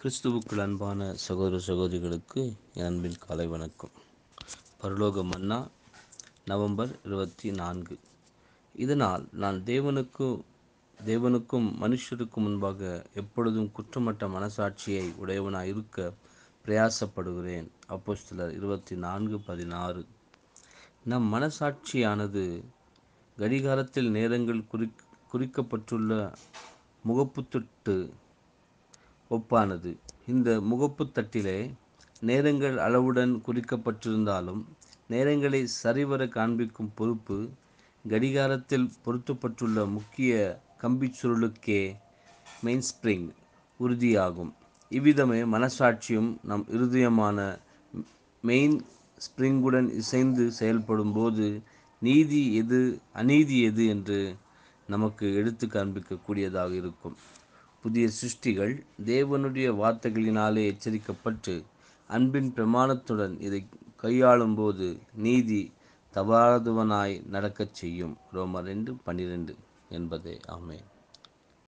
கிறிஸ்துவுக்குள் அன்பான சகோதர சகோதரிகளுக்கு என் அன்பின் காலை வணக்கம் பரலோக மன்னா நவம்பர் இருபத்தி நான்கு இதனால் நான் தேவனுக்கு தேவனுக்கும் மனுஷருக்கும் முன்பாக எப்பொழுதும் குற்றமற்ற மனசாட்சியை உடையவனாய் இருக்க பிரயாசப்படுகிறேன் அப்போஸ்தலர் இருபத்தி நான்கு பதினாறு நம் மனசாட்சியானது கடிகாரத்தில் நேரங்கள் குறி குறிக்கப்பட்டுள்ள முகப்புத்தட்டு ஒப்பானது இந்த முகப்புத் தட்டிலே நேரங்கள் அளவுடன் குறிக்கப்பட்டிருந்தாலும் நேரங்களை சரிவர காண்பிக்கும் பொறுப்பு கடிகாரத்தில் பொருத்தப்பட்டுள்ள முக்கிய கம்பிச் சுருளுக்கே மெயின் ஸ்ப்ரிங் உறுதியாகும் இவ்விதமே மனசாட்சியும் நம் இருதயமான மெயின் ஸ்ப்ரிங்குடன் இசைந்து செயல்படும் போது நீதி எது அநீதி எது என்று நமக்கு எடுத்து காண்பிக்கக்கூடியதாக இருக்கும் புதிய சிருஷ்டிகள் தேவனுடைய வார்த்தைகளினாலே எச்சரிக்கப்பட்டு அன்பின் பிரமாணத்துடன் இதை கையாளும்போது நீதி தவறாதவனாய் நடக்கச் செய்யும் ரோமர் ரெண்டு பன்னிரெண்டு என்பதே ஆமேன்